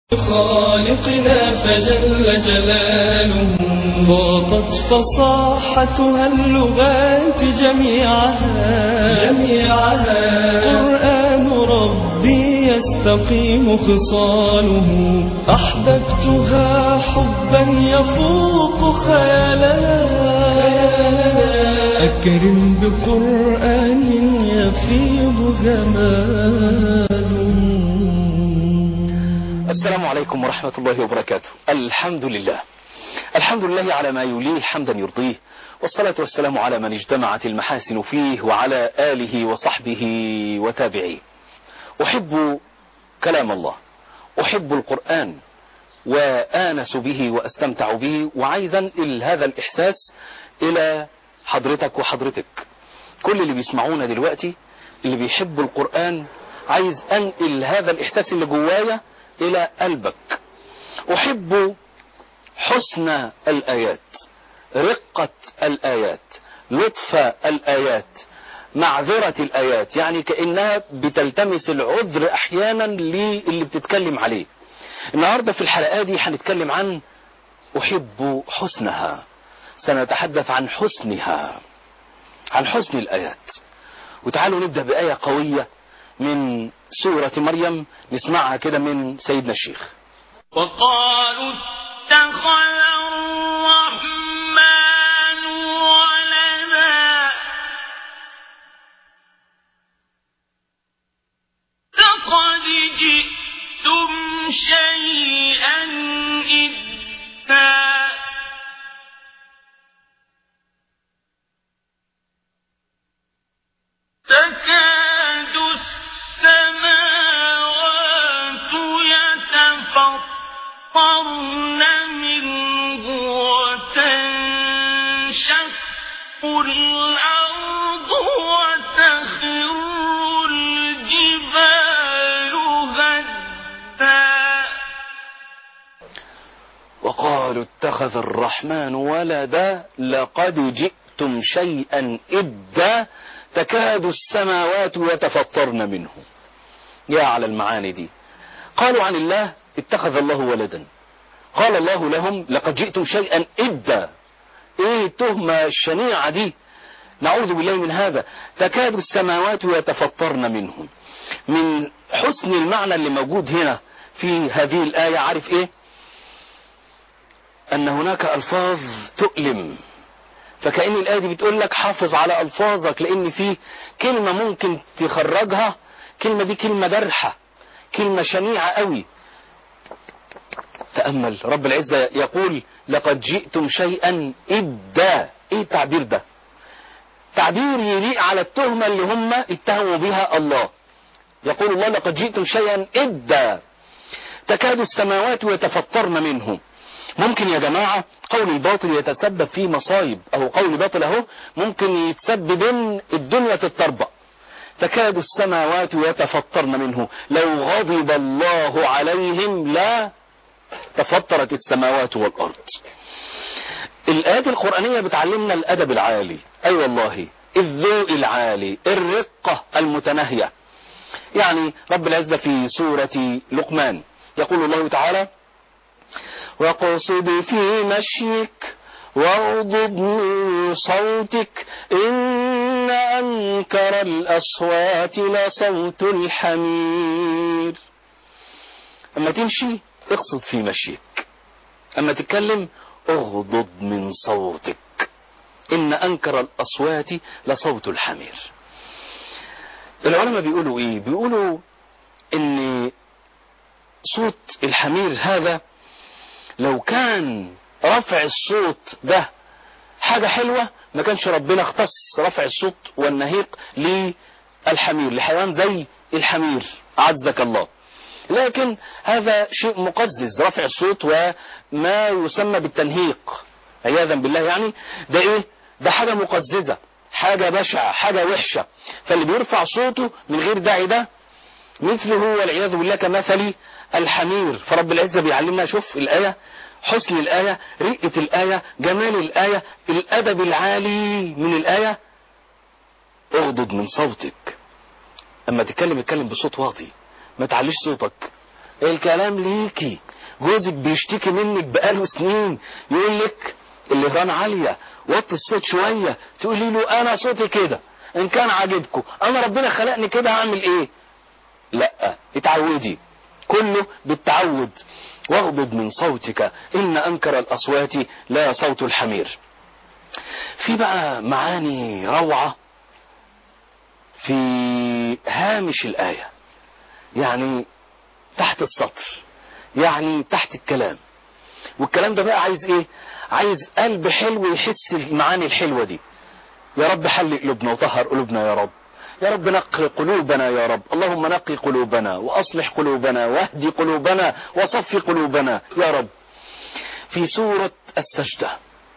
خالقنا فجل جلاله ضاقت فصاحتها اللغات جميعها جميعها قرآن ربي يستقيم خصاله أحببتها حبا يفوق خيالنا أكرم بقرآن يفيض جماله السلام عليكم ورحمة الله وبركاته الحمد لله الحمد لله على ما يليه حمدا يرضيه والصلاة والسلام على من اجتمعت المحاسن فيه وعلى آله وصحبه وتابعيه أحب كلام الله أحب القرآن وآنس به وأستمتع به وعايز أنقل هذا الإحساس إلى حضرتك وحضرتك كل اللي بيسمعونا دلوقتي اللي بيحبوا القرآن عايز أنقل هذا الإحساس اللي جوايا إلى قلبك أحب حسن الآيات رقة الآيات لطف الآيات معذرة الآيات يعني كأنها بتلتمس العذر أحيانا للي بتتكلم عليه النهاردة في الحلقة دي هنتكلم عن أحب حسنها سنتحدث عن حسنها عن حسن الآيات وتعالوا نبدأ بآية قوية من سورة مريم نسمعها كده من سيدنا الشيخ وقالوا اتخذ الرحمن ولدا لقد جئتم شيئا إدا تكاد السماوات يتفطرن منه وتنشق الأرض وتخر الجبال هدا وقالوا اتخذ الرحمن ولدا لقد جئتم شيئا إدا تكاد السماوات يتفطرن منه يا على المعاني دي قالوا عن الله اتخذ الله ولدا قال الله لهم لقد جئتم شيئا إدا ايه التهمة الشنيعة دي نعوذ بالله من هذا تكاد السماوات يتفطرن منه من حسن المعنى اللي موجود هنا في هذه الآية عارف ايه ان هناك الفاظ تؤلم فكأن الآية دي بتقول لك حافظ على ألفاظك لأن في كلمة ممكن تخرجها كلمة دي كلمة جرحة كلمة شنيعة قوي تأمل رب العزة يقول لقد جئتم شيئا إدا إيه التعبير ده تعبير يليق على التهمة اللي هم اتهموا بها الله يقول الله لقد جئتم شيئا إدا تكاد السماوات يتفطرن منه ممكن يا جماعة قول الباطل يتسبب في مصايب او قول باطل اهو ممكن يتسبب ان الدنيا تتطربق تكاد السماوات يتفطرن منه لو غضب الله عليهم لا تفطرت السماوات والارض الآيات القرآنية بتعلمنا الأدب العالي أي أيوة والله الذوق العالي الرقة المتناهية يعني رب العزة في سورة لقمان يقول الله تعالى واقصد في مشيك واغضض من صوتك إن أنكر الأصوات لصوت الحمير أما تمشي اقصد في مشيك أما تتكلم اغضض من صوتك إن أنكر الأصوات لصوت الحمير العلماء بيقولوا إيه بيقولوا إن صوت الحمير هذا لو كان رفع الصوت ده حاجة حلوة ما كانش ربنا اختص رفع الصوت والنهيق للحمير لحيوان زي الحمير عزك الله لكن هذا شيء مقزز رفع الصوت وما يسمى بالتنهيق عياذا بالله يعني ده ايه ده حاجة مقززة حاجة بشعة حاجة وحشة فاللي بيرفع صوته من غير داعي ده مثله والعياذ بالله كمثل الحمير فرب العزة بيعلمنا شوف الآية حسن الآية رقة الآية جمال الآية الأدب العالي من الآية اغضض من صوتك اما تتكلم اتكلم بصوت واطي ما تعليش صوتك الكلام ليكي جوزك بيشتكي منك بقاله سنين يقول لك اللهران عالية وطي الصوت شوية تقولي له انا صوتي كده ان كان عاجبكم انا ربنا خلقني كده هعمل ايه لا اتعودي كله بالتعود واغضض من صوتك ان انكر الاصوات لا صوت الحمير في بقى معاني روعة في هامش الآية يعني تحت السطر يعني تحت الكلام والكلام ده بقى عايز ايه عايز قلب حلو يحس المعاني الحلوة دي يا رب حل قلوبنا وطهر قلوبنا يا رب يا رب نقي قلوبنا يا رب اللهم نقي قلوبنا وأصلح قلوبنا واهدي قلوبنا وصفي قلوبنا يا رب في سورة السجدة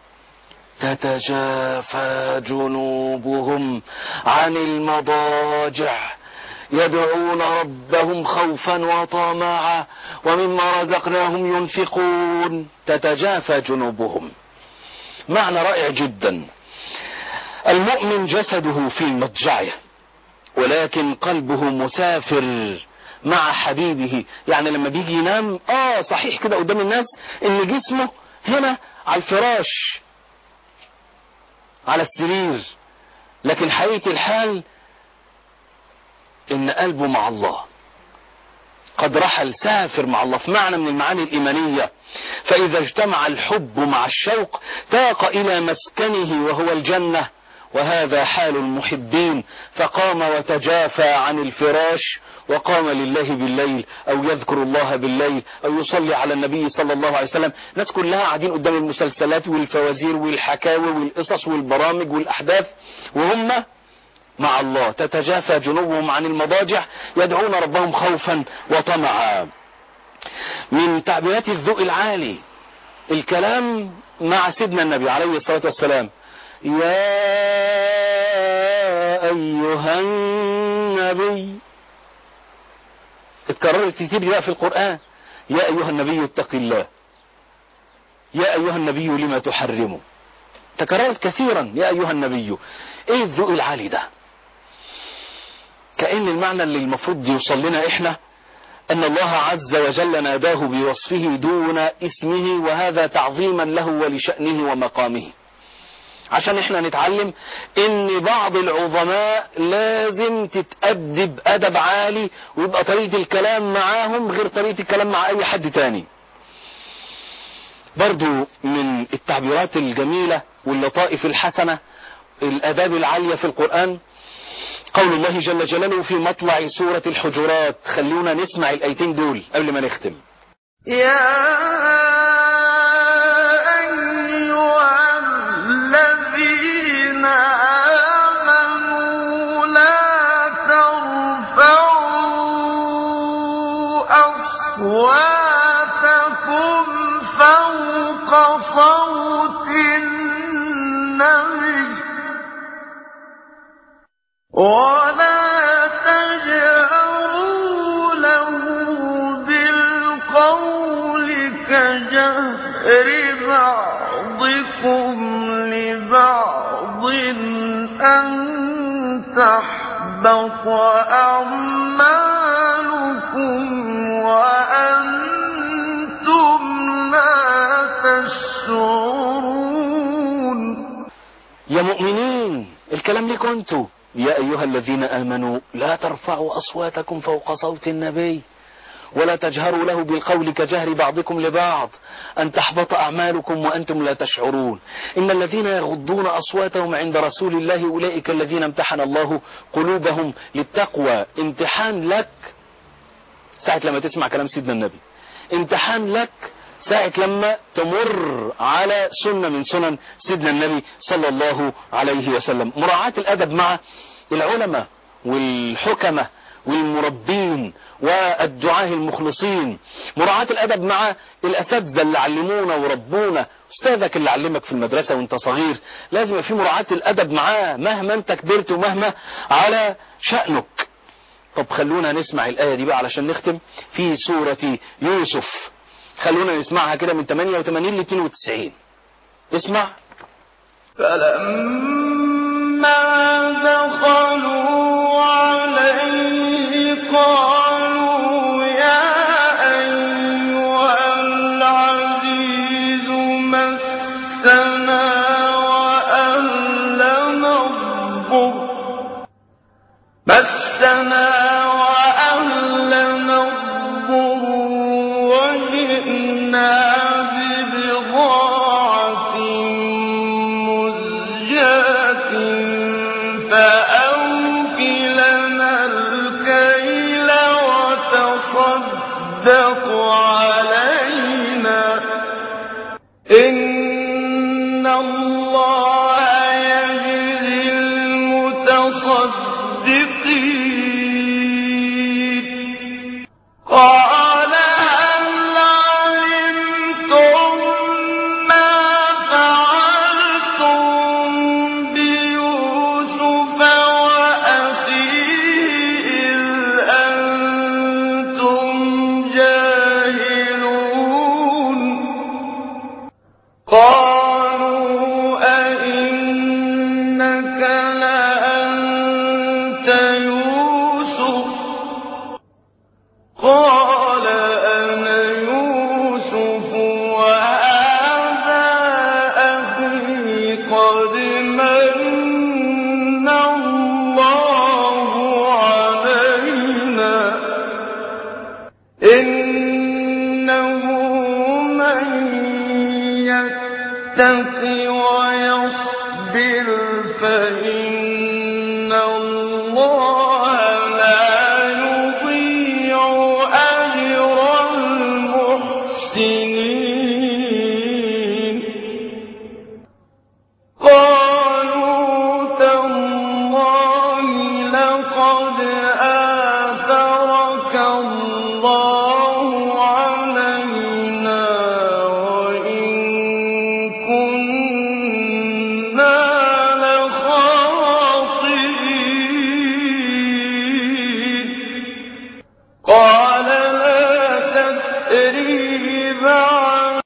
تتجافى جنوبهم عن المضاجع يدعون ربهم خوفا وطمعا ومما رزقناهم ينفقون تتجافى جنوبهم معنى رائع جدا المؤمن جسده في مضجعه ولكن قلبه مسافر مع حبيبه يعني لما بيجي ينام اه صحيح كده قدام الناس ان جسمه هنا على الفراش على السرير لكن حقيقة الحال ان قلبه مع الله قد رحل سافر مع الله في معنى من المعاني الإيمانية فإذا اجتمع الحب مع الشوق تاق إلى مسكنه وهو الجنة وهذا حال المحبين فقام وتجافى عن الفراش وقام لله بالليل أو يذكر الله بالليل أو يصلي على النبي صلى الله عليه وسلم ناس كلها قاعدين قدام المسلسلات والفوازير والحكاوي والقصص والبرامج والأحداث وهم مع الله تتجافى جنوبهم عن المضاجع يدعون ربهم خوفا وطمعا من تعبيرات الذوق العالي الكلام مع سيدنا النبي عليه الصلاة والسلام يا أيها النبي اتكررت كتير دي بقى في القرآن يا أيها النبي اتق الله يا أيها النبي لما تحرمه تكررت كثيرا يا أيها النبي ايه الذوق العالي ده كأن المعنى اللي المفروض يوصل لنا احنا أن الله عز وجل ناداه بوصفه دون اسمه وهذا تعظيما له ولشأنه ومقامه عشان احنا نتعلم ان بعض العظماء لازم تتأدب أدب عالي ويبقى طريقة الكلام معاهم غير طريقة الكلام مع أي حد تاني برضو من التعبيرات الجميلة واللطائف الحسنة الأداب العالية في القرآن قول الله جل جلاله في مطلع سورة الحجرات خلونا نسمع الأيتين دول قبل ما نختم يا أيها الذين آمنوا لا ترفعوا أصواتكم فوق صوت النبي ولا تجهروا له بالقول كجهر بعضكم لبعض أن تحبط أعمالكم وأنتم لا تشعرون يا مؤمنين الكلام لكم انتوا يا أيها الذين آمنوا لا ترفعوا أصواتكم فوق صوت النبي ولا تجهروا له بالقول كجهر بعضكم لبعض أن تحبط أعمالكم وأنتم لا تشعرون إن الذين يغضون أصواتهم عند رسول الله أولئك الذين امتحن الله قلوبهم للتقوى امتحان لك ساعة لما تسمع كلام سيدنا النبي امتحان لك ساعة لما تمر على سنة من سنن سيدنا النبي صلى الله عليه وسلم مراعاة الأدب مع العلماء والحكمة والمربين والدعاة المخلصين مراعاة الأدب مع الأساتذة اللي علمونا وربونا أستاذك اللي علمك في المدرسة وانت صغير لازم يبقى في مراعاة الأدب معاه مهما انت كبرت ومهما على شأنك طب خلونا نسمع الآية دي بقى علشان نختم في سورة يوسف خلونا نسمعها كده من 88 ل 92 اسمع فلما دخلوا عليه قالوا يا جئنا ببضاعة مزجاة فأوكلنا الكيل وتصدق علينا إن الله يجزي المتصدقين قال هل علمتم ما فعلتم بيوسف وأخيه إذ أنتم جاهلون قالوا أئنك لأنت يوسف قال أنا يوسف وهذا أخي قد من الله علينا إنه من يتق ويصبر فإن الله لا يضيع أجر المحسنين قالوا تالله لقد آثرك الله علينا وإن كنا لخاطئين قال